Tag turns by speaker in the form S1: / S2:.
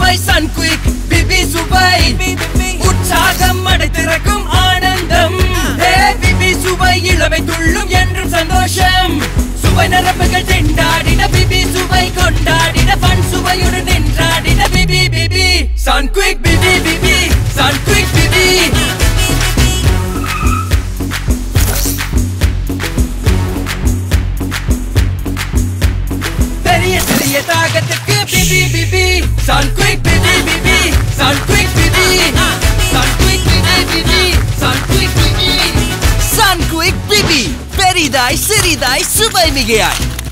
S1: சுவை Sun Sunquick BP சுவை உற்சாகம் அடைத்திறக்கும் ஆனந்தம் ஹே பிபி சுவை இளமை துள்ளும் என்றும் சந்தோஷம் சுவை நரம்புகள் திண்டாடின பிபி சுவை கொண்டாடின பன் சுவையுடன் நின்றாடின பிபி பிபி சன் குயிக் பிபி பிபி சன் குயிக் பிபி பெரிய சிறிய தாகத்துக்கு பிபி பிபி சன் குயிக் பிபி பிபி சன் குயிக் பிபி சன் குயிக் பிபி பிபி சன் குயிக் பிபி
S2: சன் குயிக் பிபி பெரிதாய் சிறிதாய் சுவை மிகையாய்